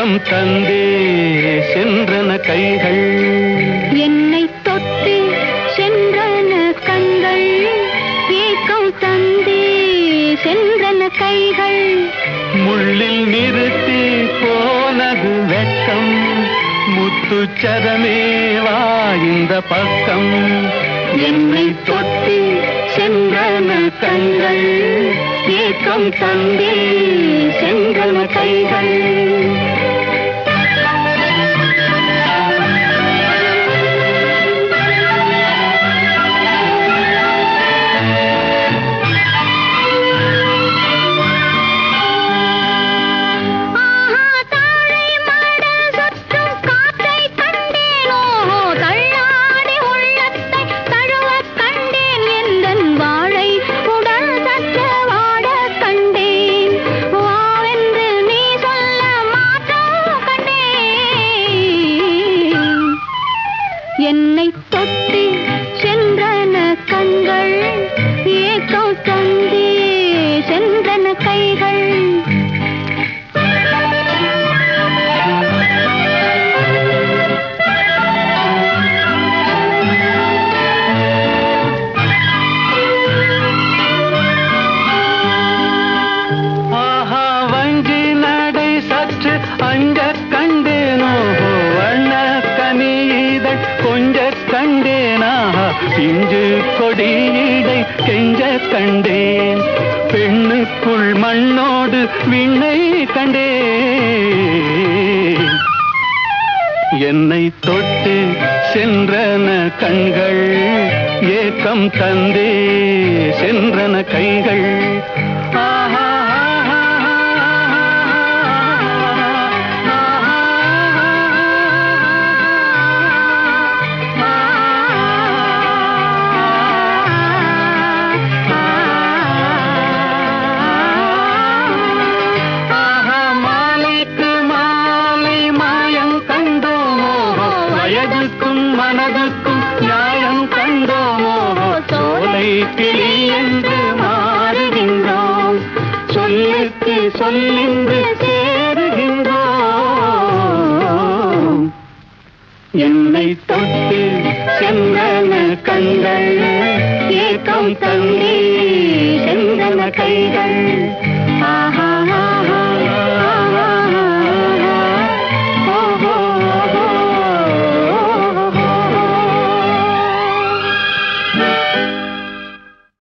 ஏக்கம் தந்தே சென்றன கைகள் என்னை தொட்டு சென்றன கண்கள் ஏக்கம் தந்தே சென்றன கைகள் முள்ளில் நிறுத்தி போனது வெட்கம் முத்துச்சரமே வா இந்த பக்கம் என்னை தொட்டு சென்றன கண்கள் ஏக்கம் தந்தே சென்றன கைகள் ஆஹா தாழை மடல் சுற்றும் காற்றைக் கண்டேனோ தள்ளாடி உள்ளத்தை தழுவக் கண்டேன் எந்தன் வாழை உடல் சற்று வாடக் கண்டேன் வாவென்று நீ சொல்ல மாற்றம் கண்டேன் என்னை தொட்டு சென்றன கண்கள் ஏக்கம் தந்தே சென்றன கைகள் ஆஹா வஞ்சி நடை சற்று அஞ்ச கண்டேனோ வண்ண கனிதழ் கொஞ்ச கண்டேனா பிஞ்சு கொடியடை கெஞ்ச கண்டேன் பெண்ணுக்குள் மண்ணோடு விண்ணை கண்டேன் என்னை தொட்டு சென்றன கண்கள் ஏக்கம் தந்தே சென்றன கைகள் ஆஹா, ஆஹா, ஆஹா, மாலைக்கு மாலை மாயம் கண்டோமோ வயதுக்கும் மனதுக்கும் நியாயம் கண்டோமோ சோலை கிளி என்று மாறுகின்றோம் சொல்லுக்கு சொல்லின்று சேருகின்றோம் என்னை தொட்டு சென்றன கண்கள் ஏக்கம் தந்தே சென்றன கைகள்